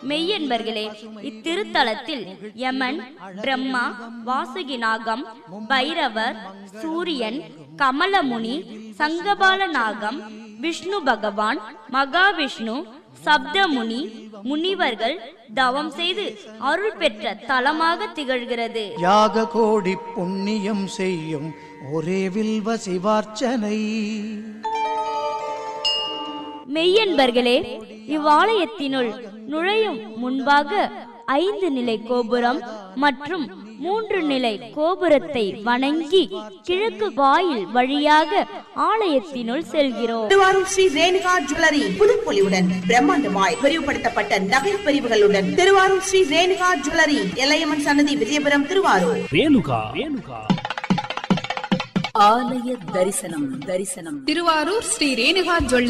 மெய்யன்பர்களே இத்திருத்தலத்தில் யமன் பிரம்மா வாசுகிநாகம் பைரவர் சூரியன் கமலமுனி சங்கபால நாகம் விஷ்ணு பகவான் மகாவிஷ்ணு சப்தமுனி முனிவர்கள் தவம் செய்து அருள் பெற்ற தலமாக திகழ்கிறது யாக கோடி புண்ணியம் செய்யும் ஒரே வில்வ சிவார்ச்சனை மெய்யன்பர்களே இவ்வாலயத்தினுள் நுழையும் முன்பாக ஐந்து நிலை கோபுரம் மற்றும் மூன்று நிலை கோபுரத்தை வணங்கி கிழக்கு வாயில் வழியாக ஆலயத்தினுள் செல்கிறோம் திருவாரூர் ஸ்ரீ ரேணுகா ஜுவல்லரி புதுப்பொலிவுடன் பிரம்மாண்டமாய் விரிவுபடுத்தப்பட்ட நகை பிரிவுகளுடன் திருவாரூர் ஸ்ரீ ரேணுகா ஜுவல்லரி எல்லையம்மன் சன்னதி விஜயபுரம் திருவாரூர் ரேணுகா ரேணுகா ஆலய தரிசனம் தரிசனம் திருவாரூர் ஸ்ரீ ரேணுகா ஜுவல்லரி